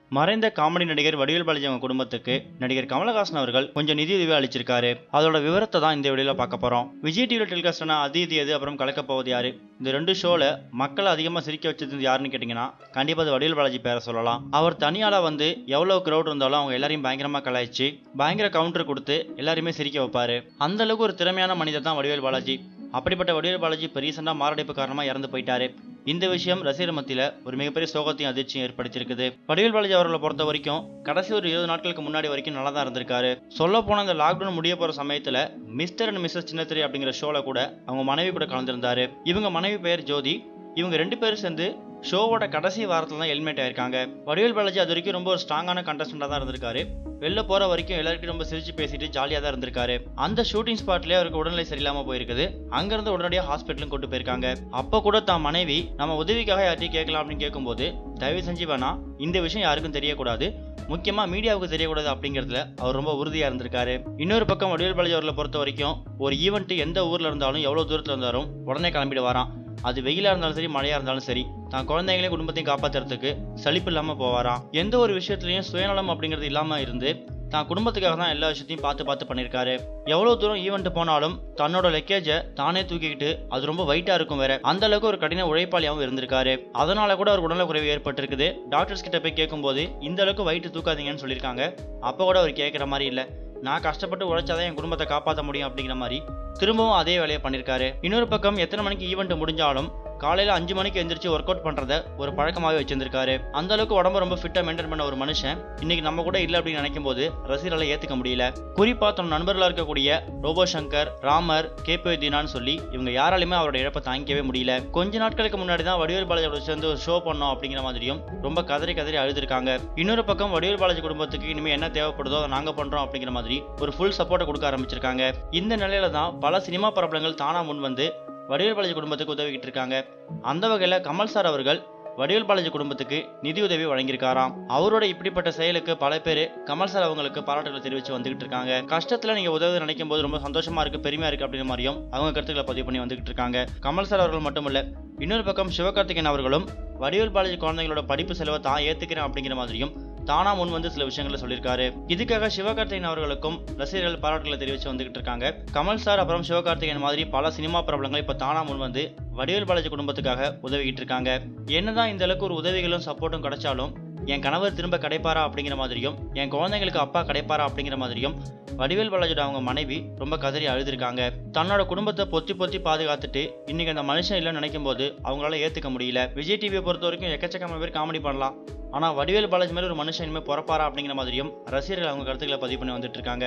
மறைந்த காமெடி நடிகர் வடிவேல் பாலாஜி அவங்க குடும்பத்துக்கு நடிகர் கமலஹாசன் அவர்கள் கொஞ்சம் நிதியுதவி அளிச்சிருக்காரு அதோட விவரத்தை தான் இந்த வீடியோல பார்க்க போறோம் விஜய் டிவில டெலிகாஸ்டான அது இது எது அப்புறம் கலக்க போவது யாரு இந்த ரெண்டு ஷோல மக்களை அதிகமா சிரிக்க வச்சது யாருன்னு கேட்டீங்கன்னா கண்டிப்பா அது வடிவேல் பாலாஜி பேரை சொல்லலாம் அவர் தனியால வந்து எவ்வளவு கிரௌட் இருந்தாலும் அவங்க எல்லாரையும் பயங்கரமா கலாய்ச்சி பயங்கர கவுண்டர் கொடுத்து எல்லாரையுமே சிரிக்க வைப்பாரு அந்த அளவுக்கு ஒரு திறமையான மனிதர் தான் வடிவேல் பாலாஜி அப்படிப்பட்ட வடிவேல் பாலாஜி இப்போ ரீசெண்டாக மாரடைப்பு காரணமாக இறந்து போயிட்டாரு இந்த விஷயம் ரசிகர் மத்தியில் ஒரு மிகப்பெரிய சோகத்தையும் அதிர்ச்சியும் ஏற்படுத்தியிருக்குது வடிவேல் பாலாஜி அவர்களை பொறுத்த வரைக்கும் கடைசி ஒரு இருபது நாட்களுக்கு முன்னாடி வரைக்கும் நல்லா தான் இருந்திருக்காரு சொல்ல போன இந்த லாக்டவுன் முடிய போகிற சமயத்தில் மிஸ்டர் அண்ட் மிஸ்ஸஸ் சின்னத்திரி அப்படிங்கிற ஷோவில் கூட அவங்க மனைவி கூட கலந்துருந்தாரு இவங்க மனைவி பெயர் ஜோதி இவங்க ரெண்டு பேரும் சேர்ந்து ஷோவோட கடைசி வாரத்தில் தான் எலிமினேட் ஆயிருக்காங்க வடிவேல் பாலாஜி அது வரைக்கும் ரொம்ப ஒரு ஸ்ட்ராங்கான கண்டஸ்டண்டாக தான் இருந்திருக்காரு வெளில போற வரைக்கும் எல்லாருக்கிட்டும் ரொம்ப சிரிச்சு பேசிட்டு ஜாலியாக தான் இருந்திருக்காரு அந்த ஷூட்டிங் ஸ்பாட்லயே அவருக்கு உடல்நிலை சரியில்லாம போயிருக்குது அங்கிருந்து உடனடியாக ஹாஸ்பிட்டலும் கொண்டு போயிருக்காங்க அப்போ கூட தான் மனைவி நம்ம உதவிக்காக யார்ட்டையும் கேட்கலாம் அப்படின்னு கேட்கும்போது தயவு செஞ்சு வேணாம் இந்த விஷயம் யாருக்கும் தெரியக்கூடாது முக்கியமா மீடியாவுக்கு தெரியக்கூடாது அப்படிங்கிறதுல அவர் ரொம்ப உறுதியா இருந்திருக்காரு இன்னொரு பக்கம் வடிவேல் பாலாஜி அவர்களை பொறுத்த வரைக்கும் ஒரு ஈவெண்ட் எந்த ஊர்ல இருந்தாலும் எவ்வளவு தூரத்துல இருந்தாலும் உடனே கிளம்பிட்டு வரான் அது வெயிலா இருந்தாலும் சரி மழையா இருந்தாலும் சரி தான் குழந்தைங்களையும் குடும்பத்தையும் காப்பாத்துறதுக்கு சலிப்பு இல்லாம போவாராம் எந்த ஒரு விஷயத்துலயும் சுயநலம் அப்படிங்கிறது இல்லாம இருந்து தான் குடும்பத்துக்காக தான் எல்லா விஷயத்தையும் பார்த்து பார்த்து பண்ணியிருக்காரு எவ்வளோ தூரம் ஈவெண்ட் போனாலும் தன்னோட லக்கேஜை தானே தூக்கிக்கிட்டு அது ரொம்ப வெயிட்டாக இருக்கும் வேற அந்த அளவுக்கு ஒரு கடின உழைப்பாளியாகவும் இருந்திருக்காரு அதனால கூட அவர் உடல்நல குறைவு ஏற்பட்டிருக்குது டாக்டர்ஸ் கிட்ட போய் கேட்கும்போது இந்த அளவுக்கு வெயிட் தூக்காதீங்கன்னு சொல்லியிருக்காங்க அப்போ கூட அவர் கேட்குற மாதிரி இல்லை நான் கஷ்டப்பட்டு உழைச்சாதான் என் குடும்பத்தை காப்பாற்ற முடியும் அப்படிங்கிற மாதிரி திரும்பவும் அதே வேலையை பண்ணியிருக்காரு இன்னொரு பக்கம் எத்தனை மணிக்கு ஈவெண்ட் முடிஞ்சாலும் காலையில் அஞ்சு மணிக்கு எந்திரிச்சு ஒர்க் அவுட் பண்ணுறத ஒரு பழக்கமாகவே வச்சிருந்திருக்காரு அந்த அளவுக்கு உடம்ப ரொம்ப ஃபிட்டாக மெயின்டைன் பண்ண ஒரு மனுஷன் இன்னைக்கு நம்ம கூட இல்லை அப்படின்னு நினைக்கும் போது ரசிகர்களை ஏற்றுக்க முடியல குறிப்பாக தன் நண்பர்களாக இருக்கக்கூடிய ரோபோ சங்கர் ராமர் கேபி தீனான்னு சொல்லி இவங்க யாராலையுமே அவரோட இழப்பை தாங்கிக்கவே முடியல கொஞ்ச நாட்களுக்கு முன்னாடி தான் வடிவேல் பாலாஜியோட சேர்ந்து ஒரு ஷோ பண்ணோம் அப்படிங்கிற மாதிரியும் ரொம்ப கதறி கதறி அழுதுருக்காங்க இன்னொரு பக்கம் வடிவேல் பாலாஜி குடும்பத்துக்கு இனிமேல் என்ன தேவைப்படுதோ அதை நாங்கள் பண்ணுறோம் அப்படிங்கிற மாதிரி ஒரு ஃபுல் சப்போர்ட்டை கொடுக்க ஆரம்பிச்சிருக்காங்க இந்த நிலையில தான் பல சினிமா பிரபலங்கள் தானா முன் வந்து வடிவேல் பாலாஜி குடும்பத்துக்கு உதவிக்கிட்டு இருக்காங்க அந்த வகையில் கமல் சார் அவர்கள் வடிவேல் பாலாஜி குடும்பத்துக்கு நிதியுதவி வழங்கியிருக்காராம் அவரோட இப்படிப்பட்ட செயலுக்கு பல பேர் கமல் சார் அவங்களுக்கு பாராட்டுகளை தெரிவித்து வந்துகிட்டு இருக்காங்க கஷ்டத்தில் நீங்கள் உதவி நினைக்கும் போது ரொம்ப சந்தோஷமா இருக்கு பெருமையா இருக்கு அப்படிங்கிற மாதிரியும் அவங்க கருத்துக்களை பதிவு பண்ணி வந்துகிட்டு இருக்காங்க கமல் சார் அவர்கள் மட்டும் இல்ல இன்னொரு பக்கம் சிவகார்த்திகேயன் அவர்களும் வடிவேல் பாலாஜி குழந்தைங்களோட படிப்பு செலவை தான் ஏத்துக்கிறேன் அப்படிங்கிற மாதிரியும் தானா முன் வந்து சில விஷயங்களை சொல்லியிருக்காரு இதுக்காக சிவகார்த்திகேயன் அவர்களுக்கும் ரசிகர்கள் பாராட்டுகளை தெரிவித்து வந்துகிட்டு இருக்காங்க கமல் சார் அப்புறம் சிவகார்த்திகேயன் மாதிரி பல சினிமா பிரபலங்கள் இப்போ தானா முன் வந்து வடிவேல் பாலாஜி குடும்பத்துக்காக உதவிக்கிட்டு இருக்காங்க என்னதான் இந்த அளவுக்கு ஒரு உதவிகளும் சப்போர்ட்டும் கிடைச்சாலும் என் கணவர் திரும்ப கிடைப்பாரா அப்படிங்கிற மாதிரியும் என் குழந்தைங்களுக்கு அப்பா கிடைப்பாரா அப்படிங்கிற மாதிரியும் வடிவேல் பாலாஜியோட அவங்க மனைவி ரொம்ப கதறி அழுதுருக்காங்க தன்னோட குடும்பத்தை பொத்தி பொத்தி பாதுகாத்துட்டு இன்னைக்கு அந்த மனுஷன் இல்லைன்னு நினைக்கும் போது அவங்களால ஏத்துக்க முடியல விஜய் டிவியை பொறுத்த வரைக்கும் எக்கச்சக்கமான பேர் காமெடி பண்ணலாம் ஆனா வடிவேல் பாலாஜி மாதிரி ஒரு மனுஷன் இனிமேல் பிறப்பாரா அப்படிங்கிற மாதிரியும் ரசிகர்கள் அவங்க கருத்துக்களை பதிவு பண்ணி வந்துட்டு இருக்காங்க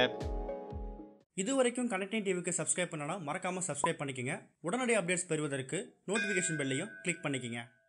இது வரைக்கும் கனெக்டிங் டிவிக்கு சப்ஸ்கிரைப் பண்ணனா மறக்காமல் சப்ஸ்கிரைப் பண்ணிக்கங்க உடனடி அப்டேட்ஸ் பெறுவதற்கு நோட்டிஃபிகேஷன் பெல்லையும் கிளிக் பண்ணிக்கங்க